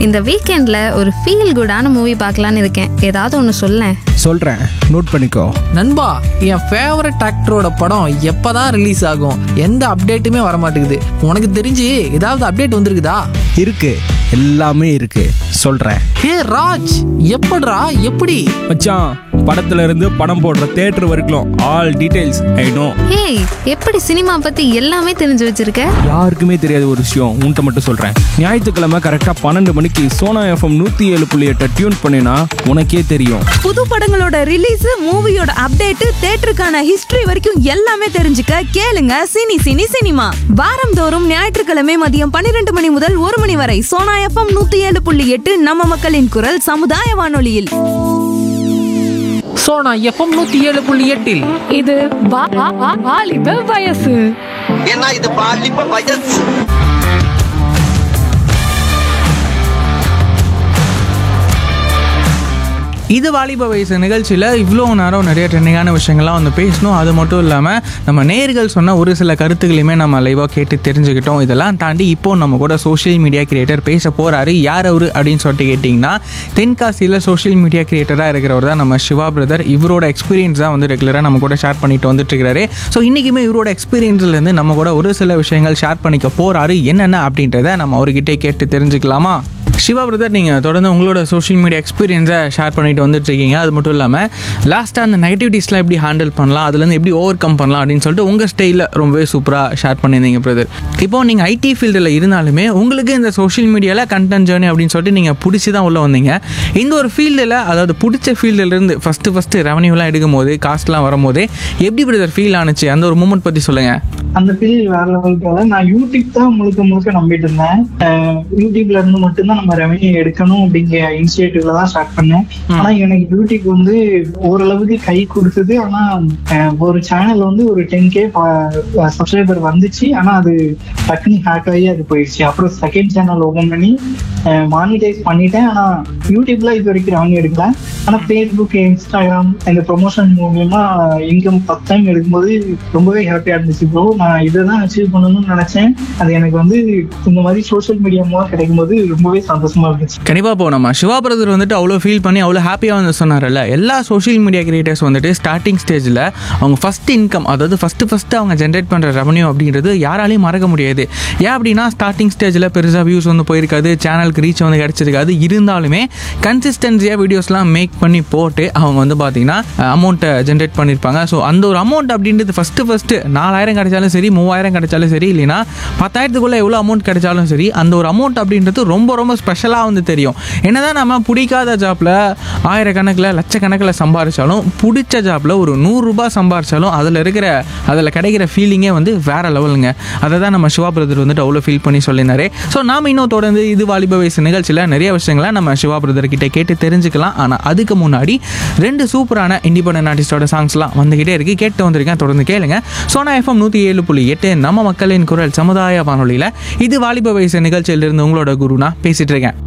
இந்த வீக்கெண்ட்ல ஒரு ஃபீல் குடான மூவி பார்க்கலான்னு இருக்கேன் ஏதாவது ஒன்று சொல்லேன் சொல்கிறேன் நோட் பண்ணிக்கோ நண்பா என் ஃபேவரட் ஆக்டரோட படம் எப்பதான் ரிலீஸ் ஆகும் எந்த அப்டேட்டுமே வர மாட்டேங்குது உனக்கு தெரிஞ்சு ஏதாவது அப்டேட் வந்திருக்குதா இருக்கு எல்லாமே இருக்கு சொல்கிறேன் ஹே ராஜ் எப்படிடா எப்படி மச்சான் படத்துல இருந்து படம் போடுற தேட்டர் வரைக்கும் all details I know hey எப்படி சினிமா பத்தி எல்லாமே தெரிஞ்சு வச்சிருக்க யாருக்குமே தெரியாத ஒரு விஷயம் உன்கிட்ட மட்டும் சொல்றேன் ஞாயிற்றுக்கிழமை கரெக்டா பன்னெண்டு மணிக்கு சோனா எஃப்எம் நூத்தி ஏழு புள்ளி எட்டை டியூன் பண்ணினா உனக்கே தெரியும் புது படங்களோட ரிலீஸ் மூவியோட அப்டேட் தேட்டருக்கான ஹிஸ்டரி வரைக்கும் எல்லாமே தெரிஞ்சுக்க கேளுங்க சினி சினி சினிமா வாரந்தோறும் ஞாயிற்றுக்கிழமை மதியம் பன்னிரண்டு மணி முதல் ஒரு மணி வரை சோனா எஃப்எம் நூத்தி ஏழு புள்ளி எட்டு நம்ம மக்களின் குரல் சமுதாய வானொலியில் சோனா எஃப்எம் நூத்தி ஏழு புள்ளி எட்டில் இது வா- வா- வா- வாலிப வயசு ஏன்னா இது பாலிப்ப வயசு இது வாலிப வயசு நிகழ்ச்சியில் இவ்வளோ நேரம் நிறைய ட்ரெண்டிங்கான விஷயங்கள்லாம் வந்து பேசணும் அது மட்டும் இல்லாமல் நம்ம நேர்கள் சொன்ன ஒரு சில கருத்துக்களையுமே நம்ம லைவாக கேட்டு தெரிஞ்சுக்கிட்டோம் இதெல்லாம் தாண்டி இப்போ நம்ம கூட சோஷியல் மீடியா கிரியேட்டர் பேச போகிறாரு யார் அவரு அப்படின்னு சொல்லிட்டு கேட்டிங்கன்னா தென்காசியில் சோஷியல் மீடியா கிரியேட்டராக இருக்கிறவர் தான் நம்ம சிவா பிரதர் இவரோட எக்ஸ்பீரியன்ஸ் தான் வந்து ரெகுலராக நம்ம கூட ஷேர் பண்ணிட்டு வந்துட்டு இருக்காரு ஸோ இன்றைக்குமே இவரோட எக்ஸ்பீரியன்ஸ்லேருந்து நம்ம கூட ஒரு சில விஷயங்கள் ஷேர் பண்ணிக்க போகிறாரு என்னென்ன அப்படின்றத நம்ம அவர்கிட்டே கேட்டு தெரிஞ்சுக்கலாமா சிவா பிரதர் நீங்கள் தொடர்ந்து உங்களோட சோஷியல் மீடியா எக்ஸ்பீரியன்ஸை ஷேர் பண்ணிட்டு வந்துட்டு இருக்கீங்க அது மட்டும் இல்லாமல் லாஸ்ட்டாக அந்த நெகட்டிவிட்டிஸ்லாம் எப்படி ஹேண்டில் பண்ணலாம் அதுலேருந்து எப்படி ஓவர் கம் பண்ணலாம் அப்படின்னு சொல்லிட்டு உங்கள் ஸ்டைலில் ரொம்பவே சூப்பராக ஷேர் பண்ணியிருந்தீங்க பிரதர் இப்போ நீங்கள் ஐடி ஃபீல்டில் இருந்தாலுமே உங்களுக்கு இந்த சோஷியல் மீடியாவில் கண்டென்ட் ஜேர்னி அப்படின்னு சொல்லிட்டு நீங்கள் பிடிச்சி தான் உள்ளே வந்தீங்க இந்த ஒரு ஃபீல்டில் அதாவது பிடிச்ச ஃபீல்டிலேருந்து ஃபஸ்ட்டு ஃபஸ்ட்டு ரெவன்யூலாம் எடுக்கும் போது காஸ்ட்லாம் வரும்போது எப்படி பிரதர் ஃபீல் ஆனுச்சு அந்த ஒரு மூமெண்ட் பற்றி சொல்லுங்கள் அந்த ஃபீல் வேற லெவலுக்கு நான் யூடியூப் தான் முழுக்க முழுக்க நம்பிட்டு இருந்தேன் அஹ் யூடியூப்ல இருந்து மட்டும்தான் நம்ம ரெவன்யூ எடுக்கணும் அப்படிங்கிற இனிஷியேட்டிவ்ல தான் ஸ்டார்ட் பண்ணேன் ஆனா எனக்கு யூடியூப் வந்து ஓரளவுக்கு கை கொடுத்தது ஆனா அஹ் ஒரு சேனல் வந்து ஒரு டென் கே சப்ஸ்கிரைபர் வந்துச்சு ஆனா அது டக்குனு ஹேக் ஆகி அது போயிடுச்சு அப்புறம் செகண்ட் சேனல் ஓபன் பண்ணி மானிட்டைஸ் பண்ணிட்டேன் ஆனா யூடியூப்ல இது வரைக்கும் ரெவன்யூ எடுக்கல ஆனா ஃபேஸ்புக் இன்ஸ்டாகிராம் இந்த ப்ரொமோஷன் மூலியமா இன்கம் ஃபர்ஸ்ட் டைம் எடுக்கும்போது ரொம்பவே ஹாப்பியா இருந்துச்சு ப்ரோ நான் இதை தான் அச்சீவ் பண்ணணும்னு நினைச்சேன் அது எனக்கு வந்து இந்த மாதிரி சோஷியல் மீடியா மூலம் கிடைக்கும் போது ரொம்பவே சந்தோஷமா இருந்துச்சு கண்டிப்பாக இப்போ நம்ம சிவா பிரதர் வந்துட்டு அவ்வளோ ஃபீல் பண்ணி அவ்வளோ ஹாப்பியாக வந்து சொன்னார்ல எல்லா சோஷியல் மீடியா கிரியேட்டர்ஸ் வந்துட்டு ஸ்டார்டிங் ஸ்டேஜில் அவங்க ஃபஸ்ட் இன்கம் அதாவது ஃபஸ்ட்டு ஃபஸ்ட்டு அவங்க ஜென்ரேட் பண்ணுற ரெவன்யூ அப்படின்றது யாராலையும் மறக்க முடியாது ஏன் அப்படின்னா ஸ்டார்டிங் ஸ்டேஜில் பெருசாக வியூஸ் வந்து போயிருக்காது சேனலுக்கு ரீச் வந்து கிடச்சிருக்காது இருந்தாலுமே கன்சிஸ்டன்சியாக வீடியோஸ்லாம் மேக் பண்ணி போட்டு அவங்க வந்து பார்த்தீங்கன்னா அமௌண்ட்டை ஜென்ரேட் பண்ணியிருப்பாங்க ஸோ அந்த ஒரு அமௌண்ட் அப்படின்றது ஃபஸ்ட்டு ஃபஸ்ட்டு நாலாயிரம் கிடைச்சாலும் சரி மூவாயிரம் கிடைச்சாலும் சரி இல்லைன்னா பத்தாயிரத்துக்குள்ளே எவ்வளோ அமௌண்ட் கிடைச்சாலும் சரி அந்த ஒரு அமௌண்ட் அப்படின்றது ரொம்ப ரொம்ப ஸ்பெஷலாக வந்து தெரியும் என்னதான் நம்ம பிடிக்காத ஜாப்பில் ஆயிரக்கணக்கில் லட்சக்கணக்கில் சம்பாரிச்சாலும் பிடிச்ச ஜாப்பில் ஒரு நூறுரூபா சம்பாரிச்சாலும் அதில் இருக்கிற அதில் கிடைக்கிற ஃபீலிங்கே வந்து வேற லெவலுங்க அதை தான் நம்ம சிவா பிரதர் வந்துட்டு அவ்வளோ ஃபீல் பண்ணி சொல்லியிருந்தாரு ஸோ நாம இன்னும் தொடர்ந்து இது வாலிப வயசு நிகழ்ச்சியில் நிறைய விஷயங்களை நம்ம சிவா பிரதர் கிட்ட கேட்டு தெரிஞ்சுக்கலாம் ஆனால் அதுக்கு முன்னாடி ரெண்டு சூப்பரான இண்டிபெண்டன்ட் ஆர்டிஸ்டோட சாங்ஸ்லாம் வந்துகிட்டே இருக்கு கேட்டு வந்திருக்கேன் தொடர்ந்து கேளுங்க சோனா எஃப்எம் நூற்றி ஏழு புள்ளி எட்டு நம்ம மக்களின் குரல் சமுதாய வானொலியில் இது வாலிப வயசு நிகழ்ச்சியிலிருந்து உங்களோட குரு நான் பேசிட்டு இருக்கேன்